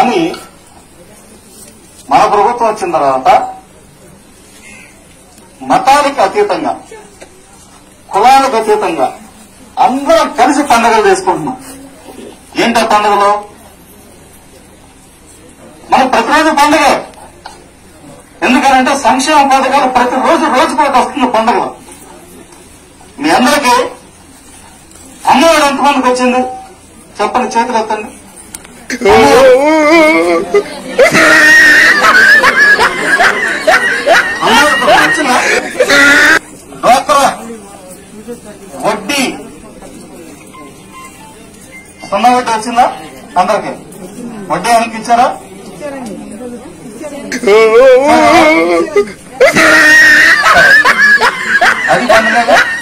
కానీ మన ప్రభుత్వం వచ్చిన తర్వాత మతాలకు అతీతంగా కులాలకు అతీతంగా అందరం కలిసి పండుగలు చేసుకుంటున్నాం ఏంటా పండుగలు మన ప్రతిరోజు పండుగ ఎందుకనంటే సంక్షేమ పథకాలు ప్రతిరోజు రోజుకు ఒకటి వస్తుంది పండుగ మీ అందరికీ అమ్మఒడి ఎంతమందికి వచ్చింది చెప్పండి చేతులు ఎత్తండి అమ్మఒడి పథకం వచ్చిందా డోక్రా వడ్డీ సున్నా వడ్డీ వచ్చిందా అందరికి వడ్డీ ఆయనకి ఇచ్చారా అది పండుగ